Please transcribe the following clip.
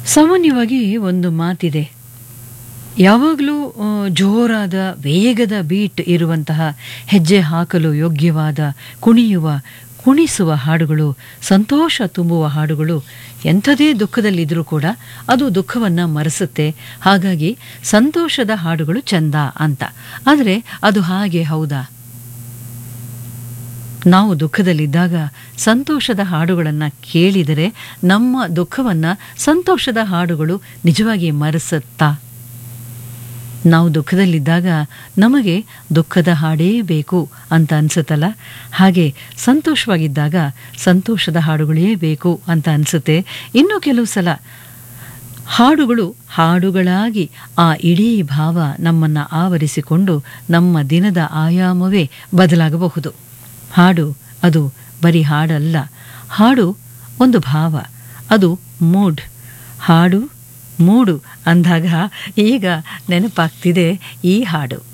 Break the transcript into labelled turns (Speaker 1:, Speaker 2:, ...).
Speaker 1: ಸಾಮಾನ್ಯವಾಗಿ ಒಂದು ಮಾತಿದೆ ಯಾವಾಗಲೂ ಆ, ಜೋರಾದ ವೇಗದ ಬೀಟ್ ಇರುವಂತಹ ಹೆಜ್ಜೆ ಹಾಕಲು ಯೋಗ್ಯವಾದ ಕುಣಿಯುವ ಕುಣಿಸುವ ಹಾಡುಗಳು ಸಂತೋಷ ತುಂಬುವ ಹಾಡುಗಳು ಎಂಥದೇ ದುಃಖದಲ್ಲಿದ್ದರೂ ಕೂಡ ಅದು ದುಃಖವನ್ನು ಮರೆಸುತ್ತೆ ಹಾಗಾಗಿ ಸಂತೋಷದ ಹಾಡುಗಳು ಚಂದ ಅಂತ ಆದರೆ ಅದು ಹಾಗೆ ಹೌದಾ ನಾವು ದುಃಖದಲ್ಲಿದ್ದಾಗ ಸಂತೋಷದ ಹಾಡುಗಳನ್ನು ಕೇಳಿದರೆ ನಮ್ಮ ದುಃಖವನ್ನು ಸಂತೋಷದ ಹಾಡುಗಳು ನಿಜವಾಗಿ ಮರೆಸುತ್ತಾ ನಾವು ದುಃಖದಲ್ಲಿದ್ದಾಗ ನಮಗೆ ದುಃಖದ ಹಾಡೇ ಬೇಕು ಅಂತ ಅನಿಸುತ್ತಲ್ಲ ಹಾಗೆ ಸಂತೋಷವಾಗಿದ್ದಾಗ ಸಂತೋಷದ ಹಾಡುಗಳೇ ಬೇಕು ಅಂತ ಅನಿಸುತ್ತೆ ಇನ್ನು ಕೆಲವು ಸಲ ಹಾಡುಗಳು ಹಾಡುಗಳಾಗಿ ಆ ಇಡೀ ಭಾವ ನಮ್ಮನ್ನು ಆವರಿಸಿಕೊಂಡು ನಮ್ಮ ದಿನದ ಆಯಾಮವೇ ಬದಲಾಗಬಹುದು ಹಾಡು ಅದು ಬರೀ ಹಾಡಲ್ಲ ಹಾಡು ಒಂದು ಭಾವ ಅದು ಮೂಡ್ ಹಾಡು ಮೂಡು ಅಂದಾಗ ಈಗ ನೆನಪಾಗ್ತಿದೆ ಈ ಹಾಡು